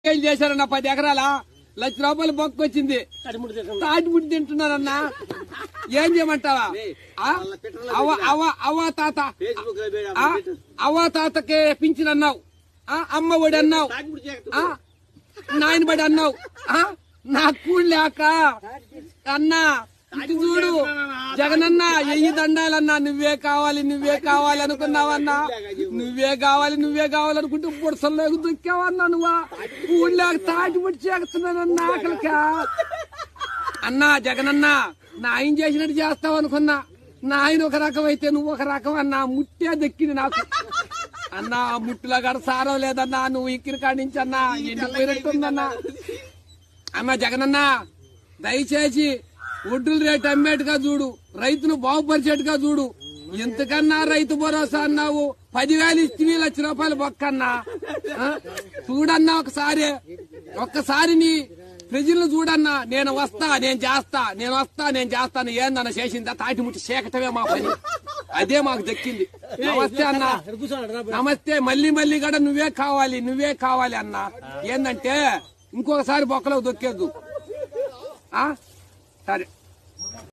ఏం చేశారన్న పది ఎకరాల లక్ష రూపాయలు బొక్క వచ్చింది తాటి ముడి తింటున్నారన్నా ఏం చేయమంటావా ఆ? అవ్వ అవ్వ అవ్వ తాత ఫేస్బుక్ లో పెడు, ఆ? పెట్టు. అవ్వ తాతకే పింఛన్ అన్నావు ఆ? అమ్మ ఒడి అన్నావు తాటి చేయ- ఆ? నాయన బడి అన్నావు ఆ? నా కూడి లేక అన్నా ఇటు చూడు జగనన్న ఎయ్యి దండాలన్నా నువ్వే కావాలి నువ్వే కావాలి అనుకున్నావన్నా నువ్వే కావాలి నువ్వే కావాలనుకుంటే బుడసల్లోకి దొక్కావన్నా నువ్వా కూడి లేక తాటి పడి చేస్తున్నానన్నా ఆకలికా అన్నా జగనన్న నా ఆయన చేసినట్టు చేస్తావు అనుకున్నా నా ఆయన ఒక రకం అయితే నువ్వు ఒక రకం అన్నా ముట్టే దక్కింది నాకు అన్నా ఆ ముట్టులో గడ సారం లేదన్నా నువ్వు ఇక్కిన కాడి నుంచి అన్నా ఎండిపోయినట్టుందన్నా అన్న జగనన్న దయచేసి ఒడ్డుల రేటు అమ్మేట్టుగా చూడు రైతును బాగుపరిచేట్టుగా చూడు ఎంతకన్నా రైతు భరోసా అన్నావు పదివేలు ఇస్తే లక్ష రూపాయలు బొక్కన్నా ఆ? చూడన్నా ఒకసారి ఒక్కసారి నీ ప్రజలను చూడన్నా నేను వస్తా నేను చేస్తా నేను వస్తా నేను చేస్తాను ఏందన్న చేసిందా తాటి ముట్టి చేకటమే మా పని అదే మాకు దక్కింది నమస్తే అన్న నమస్తే మళ్ళీ మళ్ళీ కూడా నువ్వే కావాలి నువ్వే కావాలి అన్న ఏందంటే ఇంకొకసారి బొక్కలో దొక్కేద్దు ఆ? సరే